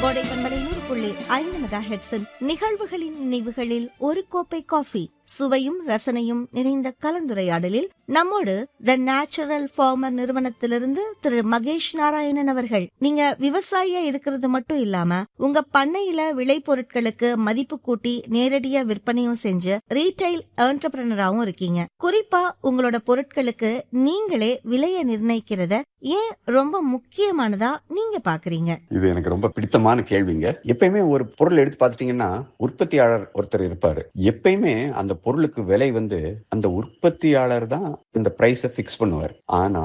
கோடை பண்பலை நூறு புள்ளி ஐந்து மெகா ஹெட்ஸின் நிகழ்வுகளின் நினைவுகளில் ஒரு கோப்பை காஃபி சுவையும் ரசனையும் நிறைந்த கலந்துரையாடலில் நம்மோடு த நேச்சுரல் ஃபார்மர் நிறுவனத்திலிருந்து திரு மகேஷ் நாராயணன் அவர்கள் நீங்க விவசாயியா இருக்கிறது மட்டும் இல்லாம உங்க பண்ணையில விளை பொருட்களுக்கு மதிப்பு கூட்டி நேரடியா விற்பனையும் செஞ்சு ரீட்டைல் என்டர்பிரனராவும் இருக்கீங்க குறிப்பா உங்களோட பொருட்களுக்கு நீங்களே விலையை நிர்ணயிக்கிறத ஏன் ரொம்ப முக்கியமானதா நீங்க பாக்குறீங்க இது எனக்கு ரொம்ப பிடித்தமான கேள்விங்க எப்பயுமே ஒரு பொருள் எடுத்து பார்த்துட்டீங்கன்னா உற்பத்தியாளர் ஒருத்தர் இருப்பாரு எப்பயுமே அந்த பொருளுக்கு விலை வந்து அந்த உற்பத்தியாளர் தான் இந்த பிரைஸை ஃபிக்ஸ் பண்ணுவார் ஆனா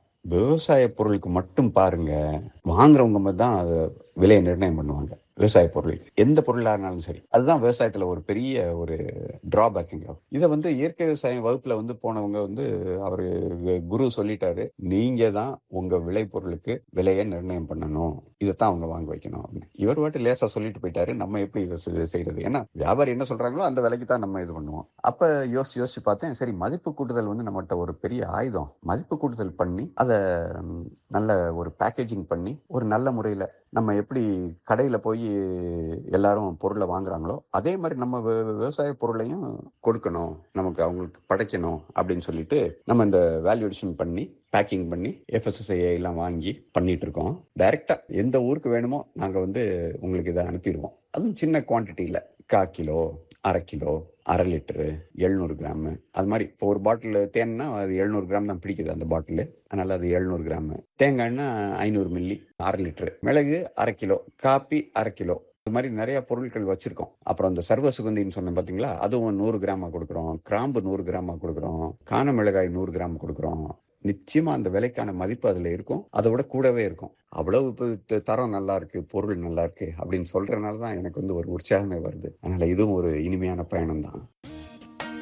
விவசாய பொருளுக்கு மட்டும் பாருங்க வாங்குறவங்க தான் அதை விலையை நிர்ணயம் பண்ணுவாங்க விவசாய பொருளுக்கு எந்த பொருளா இருந்தாலும் சரி அதுதான் விவசாயத்துல ஒரு பெரிய ஒரு டிராபேக்குங்க இதை வந்து இயற்கை விவசாயம் வகுப்புல வந்து போனவங்க வந்து அவரு குரு சொல்லிட்டாரு நீங்க தான் உங்க விளை பொருளுக்கு விலையை நிர்ணயம் பண்ணணும் இதைத்தான் அவங்க வாங்க வைக்கணும் அப்படின்னு இவர் வாட்டி லேசா சொல்லிட்டு போயிட்டாரு நம்ம எப்படி இதை செ- செய்யறது ஏன்னா வியாபாரி என்ன சொல்றாங்களோ அந்த விலைக்கு தான் நம்ம இது பண்ணுவோம் அப்ப யோசிச்சு யோசிச்சு பார்த்தேன் சரி மதிப்பு கூட்டுதல் வந்து நம்மகிட்ட ஒரு பெரிய ஆயுதம் மதிப்பு கூட்டுதல் பண்ணி அதை ம், நல்ல ஒரு பேக்கேஜிங் பண்ணி ஒரு நல்ல முறையில நம்ம எப்படி கடையில போய் எல்லாரும் பொருளை வாங்குறாங்களோ அதே மாதிரி நம்ம வி- விவசாய பொருளையும் கொடுக்கணும் நமக்கு அவங்களுக்கு படைக்கணும் அப்படின்னு சொல்லிட்டு நம்ம இந்த வேல்யூடேஷன் பண்ணி பேக்கிங் பண்ணி எஃப்எஸ்எஸ்ஐ எல்லாம் வாங்கி பண்ணிட்டு இருக்கோம் டைரக்டா எந்த ஊருக்கு வேணுமோ நாங்க வந்து உங்களுக்கு இதை அனுப்பிடுவோம் அதுவும் சின்ன குவான்டிட்டியில கா கிலோ அரை கிலோ அரை லிட்டரு எழுநூறு கிராம் அது மாதிரி இப்போ ஒரு பாட்டில் தேன்னா அது எழுநூறு கிராம் தான் பிடிக்குது அந்த பாட்டில் அதனால அது எழுநூறு கிராம் தேங்காய்னா ஐநூறு மில்லி அரை லிட்டரு மிளகு அரை கிலோ காப்பி அரை கிலோ இது மாதிரி நிறைய பொருட்கள் வச்சிருக்கோம் அப்புறம் அந்த சர்வ சுகந்தின்னு சொன்னேன் பாத்தீங்களா அதுவும் நூறு கிராமா கொடுக்குறோம் கிராம்பு நூறு கிராமா கொடுக்குறோம் கான மிளகாய் நூறு கிராம் கொடுக்குறோம் நிச்சயமா அந்த விலைக்கான மதிப்பு அதுல இருக்கும் அதை விட கூடவே இருக்கும் அவ்வளவு இப்ப த- தரம் நல்லா இருக்கு பொருள் நல்லா இருக்கு அப்படின்னு சொல்றதுனால தான் எனக்கு வந்து ஒரு உற்சாகமே வருது அதனால இதுவும் ஒரு இனிமையான பயணம் தான்